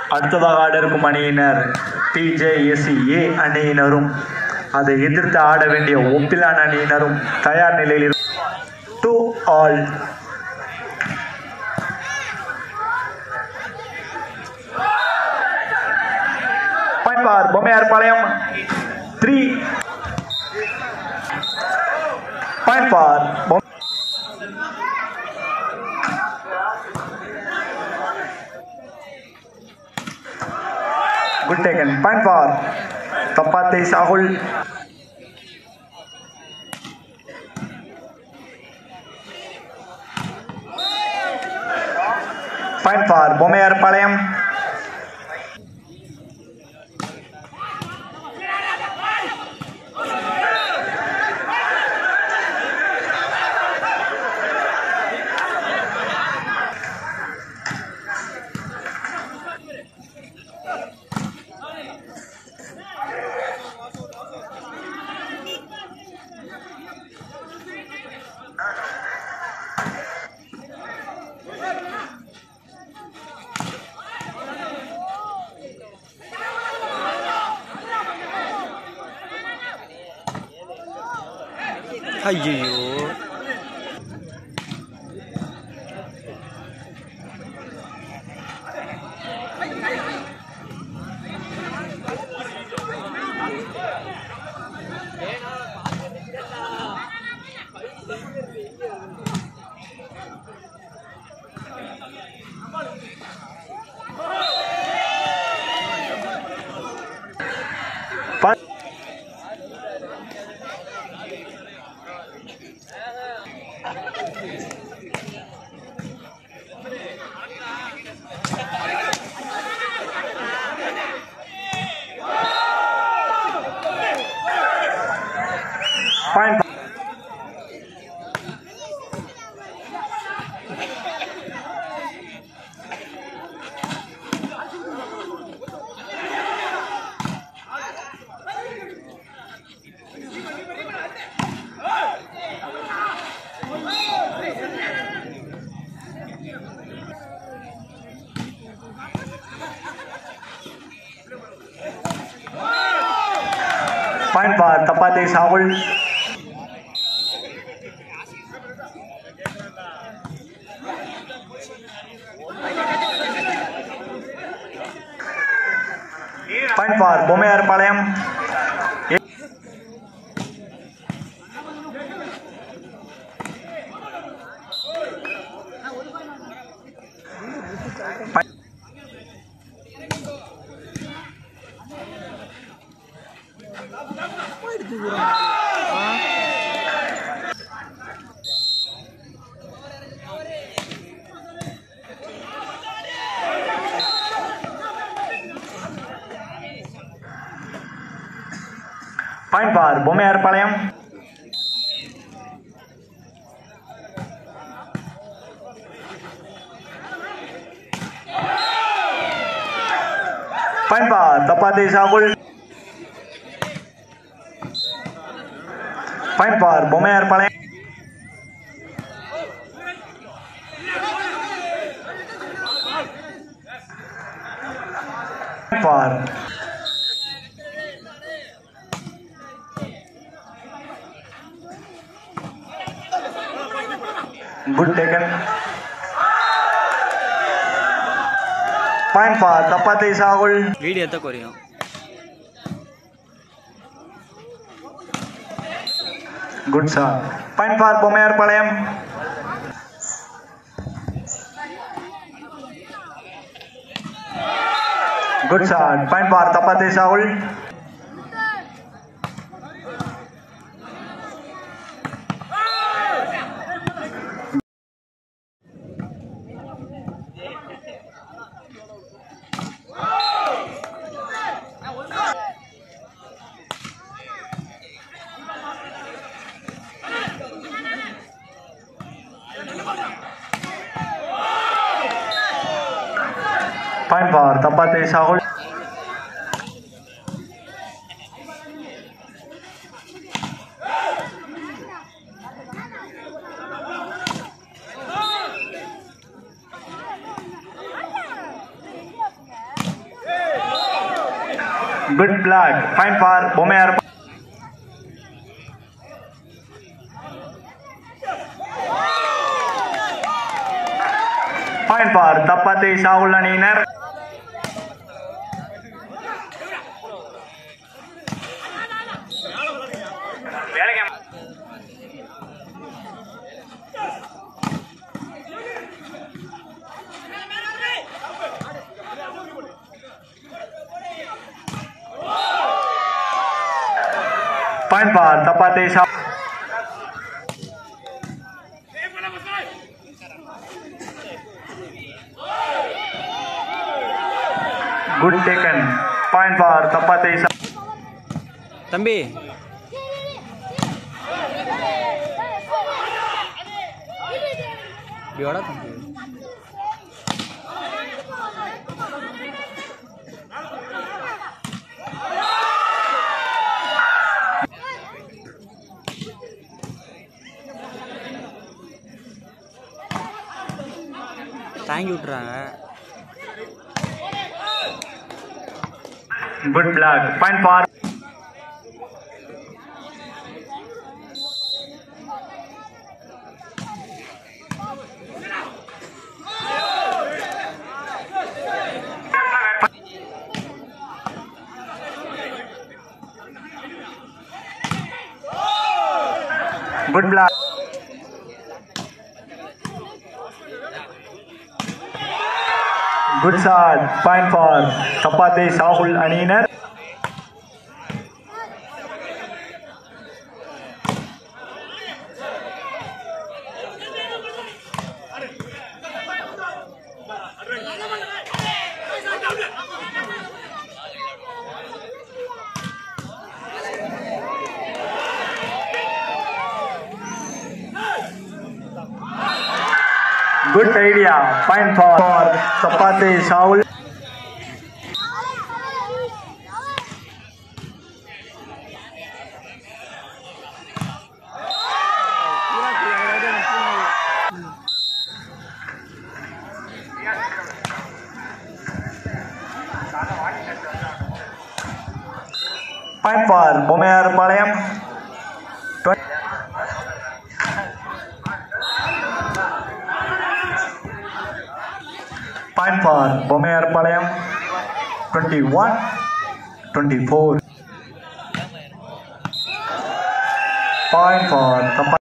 அடுத்ததாக ஆட இருக்கும் அணியினர் டிஜேஎஸ்சி ஏ அணியினரும் அதை எதிர்த்து ஆட வேண்டிய ஒப்பிலான அணியினரும் தயார் நிலையில் டு ஆல் பார் Bommaiyar Palayam three point for good taken point for Tapate Sahul point for Bommaiyar Palayam ஐயோ point point for Tapate Sahul point for Bommaiyar Palayam point for Bommaiyar Palayam point for Tapate Sahul point for Bommaiyar Palayam for good taken point for tapate sahul video எத்த குறையும் good shot point for bomayar palayam good shot point for tapate sahul point for tapate sahul good block fine for Bommaiyar point for Tapate Sahul அணியினர் point for Tapate சா good taken point for Tapate சா தம்பி இப்படியோட தம்பி தாங்கி விட்டுறாங்க good block point for good block good shot point for Tapate Sahul அணியினர் good idea point for Tapate Sahul point for Bommaiyar Palayam point for Bommaiyar Palayam twenty one twenty four point for